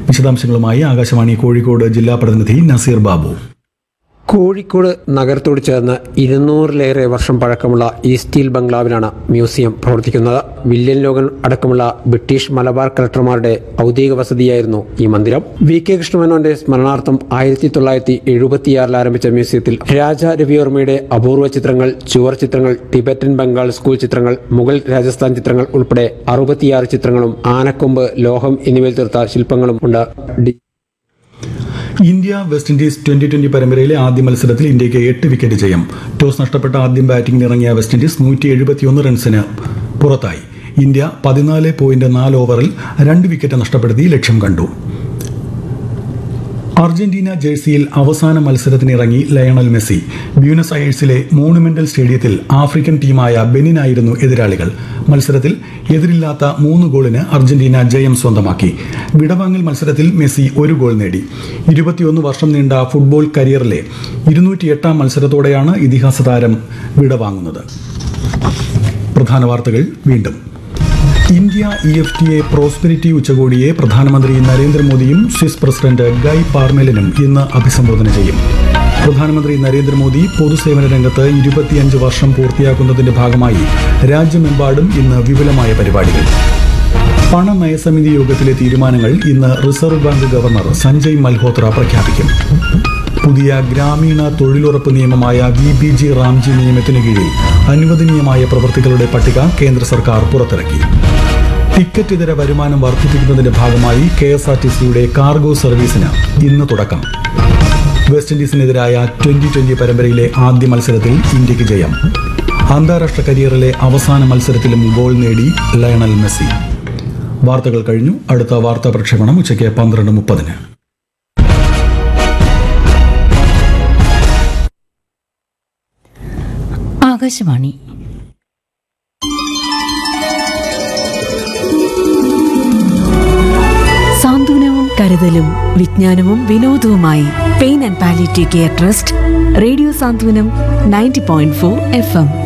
വിശദാംശങ്ങളുമായി ആകാശവാണി കോഴിക്കോട് ജില്ലാ പ്രതിനിധി നസീർ ബാബു കോഴിക്കോട് നഗരത്തോട് ചേർന്ന് ഇരുന്നൂറിലേറെ വർഷം പഴക്കമുള്ള ഈ സ്റ്റീൽ ബംഗ്ലാവിലാണ് മ്യൂസിയം പ്രവർത്തിക്കുന്നത് വില്യൻ ലോഗൻ അടക്കമുള്ള ബ്രിട്ടീഷ് മലബാർ കളക്ടർമാരുടെ ഔദ്യോഗിക വസതിയായിരുന്നു ഈ മന്ദിരം വി കെ കൃഷ്ണമേനോന്റെ സ്മരണാർത്ഥം ആയിരത്തി തൊള്ളായിരത്തി എഴുപത്തിയാറിൽ ആരംഭിച്ച മ്യൂസിയത്തിൽ രാജ രവിവർമ്മയുടെ അപൂർവ ചിത്രങ്ങൾ ചുവർ ചിത്രങ്ങൾ ടിബറ്റൻ ബംഗാൾ സ്കൂൾ ചിത്രങ്ങൾ മുഗൾ രാജസ്ഥാൻ ചിത്രങ്ങൾ ഉൾപ്പെടെ അറുപത്തിയാറ് ചിത്രങ്ങളും ആനക്കൊമ്പ് ലോഹം എന്നിവയിൽ തീർത്ത ശില്പങ്ങളും ഉണ്ട് ഡി- India West Indies twenty twenty പരമ്പരയിലെ ആദ്യ മത്സരത്തിൽ ഇന്ത്യയ്ക്ക് എട്ട് വിക്കറ്റ് ജയം ടോസ് നഷ്ടപ്പെട്ട ആദ്യം ബാറ്റിംഗിന് ഇറങ്ങിയ വെസ്റ്റ് ഇൻഡീസ് നൂറ്റി എഴുപത്തിയൊന്ന് റൺസിന് പുറത്തായി ഇന്ത്യ പതിനാല് പോയിന്റ് നാല് ഓവറിൽ രണ്ട് വിക്കറ്റ് നഷ്ടപ്പെടുത്തി ലക്ഷ്യം കണ്ടു അർജന്റീന ജേഴ്സിയിൽ അവസാന മത്സരത്തിനിറങ്ങി ലയണൽ മെസ്സി ബ്യൂണസ് അയേഴ്സിലെ മോണുമെന്റൽ സ്റ്റേഡിയത്തിൽ ആഫ്രിക്കൻ ടീമായ ബെനിനായിരുന്നു എതിരാളികൾ മത്സരത്തിൽ എതിരില്ലാത്ത മൂന്ന് ഗോളിന് അർജന്റീന ജയം സ്വന്തമാക്കി വിടവാങ്ങൽ മത്സരത്തിൽ മെസ്സി ഒരു ഗോൾ നേടി ഇരുപത്തിയൊന്ന് വർഷം നീണ്ട ഫുട്ബോൾ കരിയറിലെ ഇരുന്നൂറ്റിയെട്ടാം മത്സരത്തോടെയാണ് ഇതിഹാസ താരം വിടവാങ്ങുന്നത് പ്രധാന വാർത്തകൾ വീണ്ടും India E F T A prosperity ഉച്ചകോടിയെ പ്രധാനമന്ത്രി നരേന്ദ്രമോദിയും സ്വിസ് പ്രസിഡന്റ് ഗൈ പാർമെലിനും ഇന്ന് അഭിസംബോധന ചെയ്യും പ്രധാനമന്ത്രി നരേന്ദ്രമോദി പൊതുസേവന രംഗത്ത് ഇരുപത്തിയഞ്ച് വർഷം പൂർത്തിയാക്കുന്നതിന്റെ ഭാഗമായി രാജ്യമെമ്പാടും ഇന്ന് വിപുലമായ പരിപാടികൾ പണനയസമിതി യോഗത്തിലെ തീരുമാനങ്ങൾ ഇന്ന് reserve bank governor Sanjay Malhotra പ്രഖ്യാപിക്കും പുതിയ ഗ്രാമീണ തൊഴിലുറപ്പ് നിയമമായ വി ബി ജി റാംജി നിയമത്തിന് കീഴിൽ അനുവദനീയമായ പ്രവൃത്തികളുടെ പട്ടിക കേന്ദ്ര സർക്കാർ പുറത്തിറക്കി ടിക്കറ്റ് ഇതര വരുമാനം വർദ്ധിപ്പിക്കുന്നതിന്റെ ഭാഗമായി കെ എസ് ആർ ടി സിയുടെ കാർഗോ സർവീസിന് ഇന്ന് തുടക്കം വെസ്റ്റ് ഇൻഡീസിനെതിരായ ട്വന്റി ട്വന്റി പരമ്പരയിലെ ആദ്യ മത്സരത്തിൽ ഇന്ത്യക്ക് ജയം അന്താരാഷ്ട്ര കരിയറിലെ അവസാന മത്സരത്തിലും ഗോൾ നേടി ലയണൽ മെസ്സി വാർത്തകൾ കഴിഞ്ഞു അടുത്ത വാർത്താ പ്രക്ഷേപണം ഉച്ചയ്ക്ക് പന്ത്രണ്ട് മുപ്പതിന് ആകാശവാണി സാന്ത്വനവും കരുതലും വിജ്ഞാനവും വിനോദവുമായി pain and palliative care trust radio Santhwanam ninety point four F M